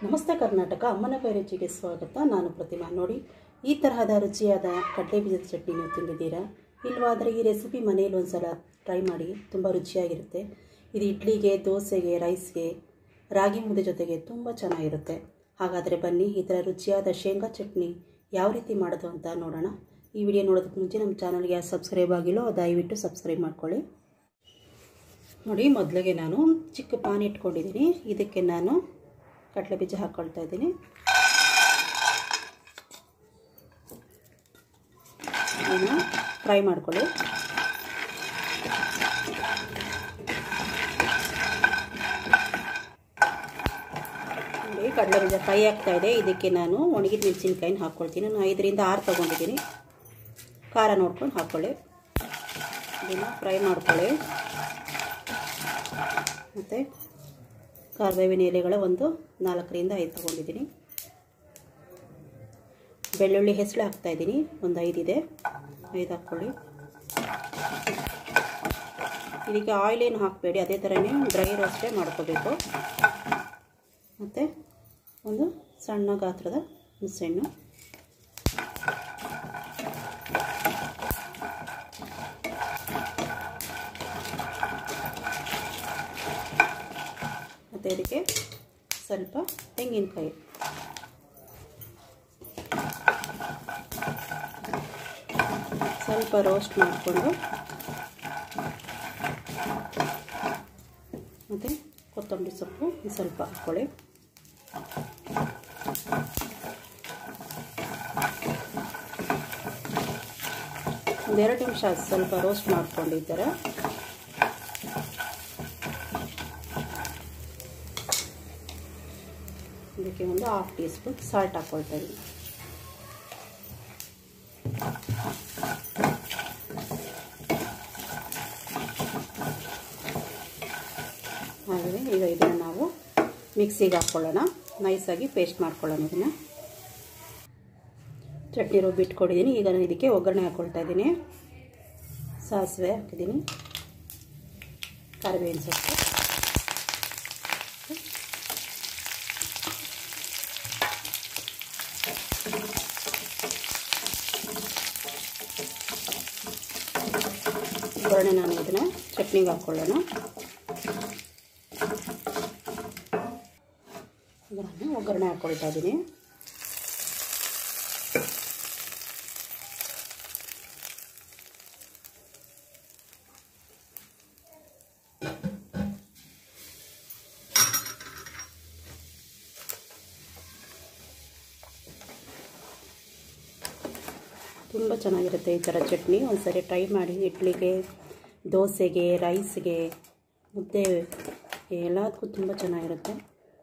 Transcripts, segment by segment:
ನಮಸ್ತೆ ಕರ್ನಾಟಕ ಅಮ್ಮನ ಕೈ ರುಚಿಗೆ ಸ್ವಾಗತ ನಾನು ಪ್ರತಿಮಾ ನೋಡಿ ಈ ತರಹದ ರುಚಿಯಾದ ಕಡಲೆ ಬೀಜದ ಚಟ್ನಿ ನೀವು ತಿಂದಿದ್ದೀರಾ ಇಲ್ವಾದರೆ ಈ ರೆಸಿಪಿ ಮನೇಲಿ ಒಂದ್ಸಲ ಟ್ರೈ ಮಾಡಿ ತುಂಬ ರುಚಿಯಾಗಿರುತ್ತೆ ಇದು ಇಡ್ಲಿಗೆ ದೋಸೆಗೆ ರೈಸ್ಗೆ ರಾಗಿ ಮುದ್ದೆ ಜೊತೆಗೆ ತುಂಬ ಚೆನ್ನಾಗಿರುತ್ತೆ ಹಾಗಾದರೆ ಬನ್ನಿ ಈ ಥರ ರುಚಿಯಾದ ಶೇಂಗಾ ಚಟ್ನಿ ಯಾವ ರೀತಿ ಮಾಡೋದು ಅಂತ ನೋಡೋಣ ಈ ವಿಡಿಯೋ ನೋಡೋದಕ್ಕೆ ಮುಂಚೆ ನಮ್ಮ ಚಾನಲ್ಗೆ ಯಾರು ಸಬ್ಸ್ಕ್ರೈಬ್ ಆಗಿಲ್ಲೋ ದಯವಿಟ್ಟು ಸಬ್ಸ್ಕ್ರೈಬ್ ಮಾಡ್ಕೊಳ್ಳಿ ನೋಡಿ ಮೊದಲಿಗೆ ನಾನು ಚಿಕ್ಕ ಪಾನ್ ಇಟ್ಕೊಂಡಿದ್ದೀನಿ ಇದಕ್ಕೆ ನಾನು ಕಡಲೆ ಬೀಜ ಹಾಕ್ಕೊಳ್ತಾ ಇದ್ದೀನಿ ಇದನ್ನು ಫ್ರೈ ಮಾಡ್ಕೊಳ್ಳಿ ನೋಡಿ ಕಡಲೆ ಬೀಜ ಫ್ರೈ ಆಗ್ತಾ ಇದೆ ಇದಕ್ಕೆ ನಾನು ಒಣಗಿದ ಮೆಣಸಿನ್ಕಾಯಿನ ಹಾಕ್ಕೊಳ್ತೀನಿ ನಾನು ಐದರಿಂದ ಆರು ತೊಗೊಂಡಿದ್ದೀನಿ ಖಾರ ನೋಡ್ಕೊಂಡು ಹಾಕ್ಕೊಳ್ಳಿ ಇದನ್ನು ಫ್ರೈ ಮಾಡ್ಕೊಳ್ಳಿ ಮತ್ತು ಕರಿಬೇವಿನ ಎಲೆಗಳ ಒಂದು ನಾಲ್ಕರಿಂದ ಐದು ತೊಗೊಂಡಿದ್ದೀನಿ ಬೆಳ್ಳುಳ್ಳಿ ಹೆಸಳು ಹಾಕ್ತಾಯಿದ್ದೀನಿ ಒಂದು ಐದಿದೆ ಐದು ಹಾಕ್ಕೊಳ್ಳಿ ಇದಕ್ಕೆ ಆಯಿಲ್ ಏನು ಹಾಕಬೇಡಿ ಅದೇ ಥರನೇ ಡ್ರೈ ರೋಸ್ಟೇ ಮಾಡ್ಕೋಬೇಕು ಮತ್ತು ಒಂದು ಸಣ್ಣ ಗಾತ್ರದ ಹುಣಸೆಹಣ್ಣು ಮತ್ತು ಇದಕ್ಕೆ ಸ್ವಲ್ಪ ತೆಂಗಿನಕಾಯಿ ಸ್ವಲ್ಪ ರೋಸ್ಟ್ ಮಾಡಿಕೊಂಡು ಮತ್ತು ಕೊತ್ತಂಬರಿ ಸೊಪ್ಪು ಸ್ವಲ್ಪ ಹಾಕ್ಕೊಳ್ಳಿ ಒಂದೆರಡು ನಿಮಿಷ ಸ್ವಲ್ಪ ರೋಸ್ಟ್ ಮಾಡ್ಕೊಂಡಿದ್ದಾರೆ ಇದಕ್ಕೆ ಒಂದು ಹಾಫ್ ಟೀ ಸ್ಪೂನ್ ಸಾಲ್ಟ್ ಹಾಕ್ಕೊಳ್ತಾ ಇದ್ದೀನಿ ಹಾಗೆ ಈಗ ಇದನ್ನು ನಾವು ಮಿಕ್ಸಿಗೆ ಹಾಕ್ಕೊಳ್ಳೋಣ ನೈಸಾಗಿ ಪೇಸ್ಟ್ ಮಾಡ್ಕೊಳ್ಳೋಣ ಇದನ್ನು ಚಟ್ನಿ ರುಬ್ಬಿಟ್ಕೊಂಡಿದ್ದೀನಿ ಈಗ ನಾನು ಇದಕ್ಕೆ ಒಗ್ಗರಣೆ ಹಾಕ್ಕೊಳ್ತಾ ಇದ್ದೀನಿ ಸಾಸಿವೆ ಹಾಕಿದ್ದೀನಿ ಕರಿಬೇವಿನ ಸೊಪ್ಪು ಒಗ್ಗರಣೆ ನಾನು ಇದನ್ನು ಚಟ್ನಿಗೆ ಹಾಕ್ಕೊಳ್ಳೋಣ ನಾನು ಒಗ್ಗರಣೆ ಹಾಕ್ಕೊಳ್ತಾ ಇದ್ದೀನಿ ತುಂಬ ಚೆನ್ನಾಗಿರುತ್ತೆ ಈ ಥರ ಚಟ್ನಿ ಒಂದ್ಸರಿ ಟ್ರೈ ಮಾಡಿ ಇಡ್ಲಿಗೆ ದೋಸೆಗೆ ರೈಸ್ಗೆ ಮುದ್ದೆ ಎಲ್ಲದಕ್ಕೂ ತುಂಬ ಚೆನ್ನಾಗಿರುತ್ತೆ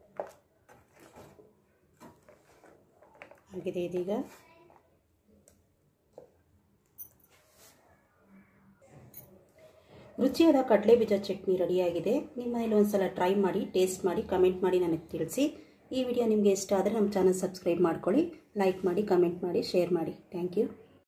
ಆಗಿದೆ ಇದೀಗ ರುಚಿಯಾದ ಕಡಲೆ ಬೀಜ ಚಟ್ನಿ ರೆಡಿಯಾಗಿದೆ ನಿಮ್ಮ ಮನೇಲಿ ಒಂದ್ಸಲ ಟ್ರೈ ಮಾಡಿ ಟೇಸ್ಟ್ ಮಾಡಿ ಕಮೆಂಟ್ ಮಾಡಿ ನನಗೆ ತಿಳಿಸಿ ಈ ವಿಡಿಯೋ ನಿಮಗೆ ಇಷ್ಟ ಆದರೆ ನಮ್ಮ ಚಾನಲ್ ಸಬ್ಸ್ಕ್ರೈಬ್ ಮಾಡ್ಕೊಳ್ಳಿ ಲೈಕ್ ಮಾಡಿ ಕಮೆಂಟ್ ಮಾಡಿ ಶೇರ್ ಮಾಡಿ ಥ್ಯಾಂಕ್ ಯು